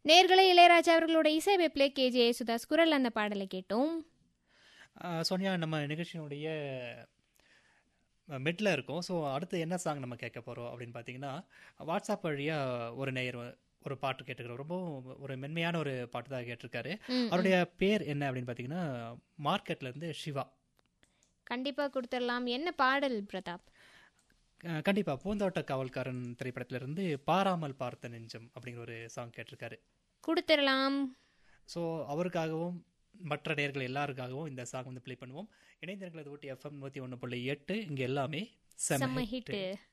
நேர்களை இளையராஜா அவர்களோட இசை வெப்பிலே கேஜே யேசுதாஸ் குரல் அந்த பாடலை கேட்டோம் ஆஹ் சோனியா நம்ம நிகழ்ச்சியினுடைய மிடில் இருக்கும் ஸோ அடுத்து என்ன சாங் நம்ம கேட்க போகிறோம் அப்படின்னு பார்த்தீங்கன்னா வாட்ஸ்அப் வழியாக ஒரு நேயர் வ- ஒரு பாட்டு கேட்டுக்கிறோம் ரொம்ப ஒரு மென்மையான ஒரு பாட்டு தான் கேட்டிருக்காரு ம், அவருடைய பேர் என்ன அப்படின்னு பார்த்தீங்கன்னா மார்க்கெட்லேருந்து சிவா கண்டிப்பா கொடுத்துடலாம் என்ன பாடல் பிரதாப் அஹ் கண்டிப்பா பூந்தோட்ட காவல்காரன் திரைப்படத்திலிருந்து பாராமல் பார்த்த நெஞ்சம் அப்படிங்கிற ஒரு சாங் கேட்டிருக்காரு கொடுத்துடலாம் ஸோ அவருக்காகவும் மற்ற நேயர்கள் எல்லாருக்காகவும் இந்த சாங் வந்து ப்ளே பண்ணுவோம் இணைந்திருக்கிறது ஊட்டி எஃப்எம் நூற்றி ஒன்று புள்ளி எட்டு இங்கே எல்லாமே செம்ம செம்ம ஹிட்டு ஹிட்